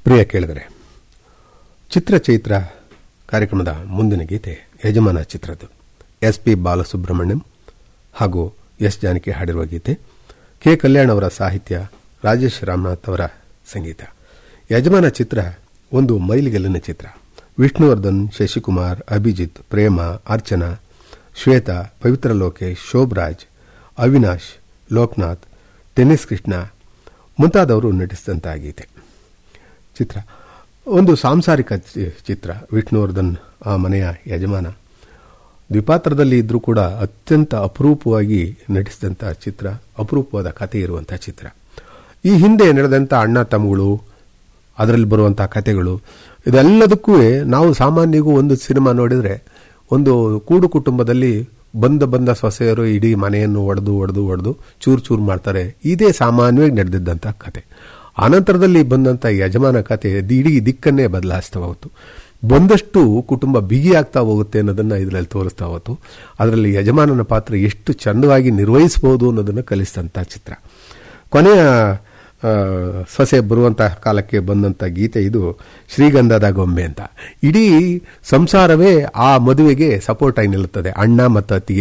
ಪ್ರಿಯ ಕೇಳಿದರೆ ಚಿತ್ರ ಚೈತ್ರ ಕಾರ್ಯಕ್ರಮದ ಮುಂದಿನ ಗೀತೆ ಯಜಮಾನ ಚಿತ್ರದ್ದು ಎಸ್ ಪಿ ಬಾಲಸುಬ್ರಹ್ಮಣ್ಯಂ ಹಾಗೂ ಎಸ್ ಜಾನಕಿ ಹಾಡಿರುವ ಗೀತೆ ಕೆ ಕಲ್ಯಾಣ್ ಅವರ ಸಾಹಿತ್ಯ ರಾಜೇಶ್ ರಾಮನಾಥ್ ಅವರ ಸಂಗೀತ ಯಜಮಾನ ಚಿತ್ರ ಒಂದು ಮೈಲಿಗಲ್ಲಿನ ಚಿತ್ರ ವಿಷ್ಣುವರ್ಧನ್ ಶಶಿಕುಮಾರ್ ಅಭಿಜಿತ್ ಪ್ರೇಮ ಅರ್ಚನಾ ಶ್ವೇತಾ ಪವಿತ್ರ ಲೋಕೇಶ್ ಶೋಭರಾಜ್ ಅವಿನಾಶ್ ಲೋಕನಾಥ್ ಟೆನ್ನಿಸ್ ಕೃಷ್ಣ ಮುಂತಾದವರು ನಟಿಸಿದಂತಹ ಗೀತೆ ಚಿತ್ರ ಒಂದು ಸಾಂಸಾರಿಕ ಚಿ- ಚಿತ್ರ ವಿಷ್ಣುವರ್ಧನ್ ಆ ಮನೆಯ ಯಜಮಾನ ದ್ವಿಪಾತ್ರದಲ್ಲಿ ಇದ್ರೂ ಕೂಡ ಅತ್ಯಂತ ಅಪರೂಪವಾಗಿ ನಟಿಸಿದಂಥ ಚಿತ್ರ ಅಪರೂಪವಾದ ಕಥೆ ಇರುವಂತಹ ಚಿತ್ರ ಈ ಹಿಂದೆ ನಡೆದಂಥ ಅಣ್ಣ ತಮ್ಮಗಳು ಅದರಲ್ಲಿ ಬರುವಂತಹ ಕಥೆಗಳು ಇದೆಲ್ಲದಕ್ಕೂ ನಾವು ಸಾಮಾನ್ಯಗೂ ಒಂದು ಸಿನಿಮಾ ನೋಡಿದರೆ ಒಂದು ಕೂಡು ಕುಟುಂಬದಲ್ಲಿ ಬಂದ ಬಂದ ಸೊಸೆಯರು ಇಡೀ ಮನೆಯನ್ನು ಒಡೆದು ಒಡೆದು ಒಡೆದು ಚೂರು ಚೂರು ಮಾಡ್ತಾರೆ ಇದೇ ಸಾಮಾನ್ಯವಾಗಿ ನಡೆದಿದ್ದಂಥ ಕತೆ ಆನಂತರದಲ್ಲಿ ಬಂದಂಥ ಯಜಮಾನ ಕತೆ ಅದು ಇಡೀ ದಿಕ್ಕನ್ನೇ ಬದಲಾಯಿಸ್ತಾ ಹೋಯಿತು ಬಂದಷ್ಟು ಕುಟುಂಬ ಬಿಗಿಯಾಗ್ತಾ ಹೋಗುತ್ತೆ ಅನ್ನೋದನ್ನ ಇದರಲ್ಲಿ ತೋರಿಸ್ತಾ ಹೋಯ್ತು ಅದರಲ್ಲಿ ಯಜಮಾನನ ಪಾತ್ರ ಎಷ್ಟು ಚಂದವಾಗಿ ನಿರ್ವಹಿಸಬಹುದು ಅನ್ನೋದನ್ನು ಕಲಿಸಿದಂಥ ಚಿತ್ರ ಕೊನೆಯ ಆ, ಸೊಸೆ ಬರುವಂತಹ ಕಾಲಕ್ಕೆ ಬಂದಂಥ ಗೀತೆ ಇದು ಶ್ರೀಗಂಧದ ಗೊಂಬೆ ಅಂತ ಇಡೀ ಸಂಸಾರವೇ ಆ ಮದುವೆಗೆ ಸಪೋರ್ಟ್ ಆಗಿ ನಿಲ್ಲುತ್ತದೆ ಅಣ್ಣ ಮತ್ತು ಅತ್ತಿಗೆ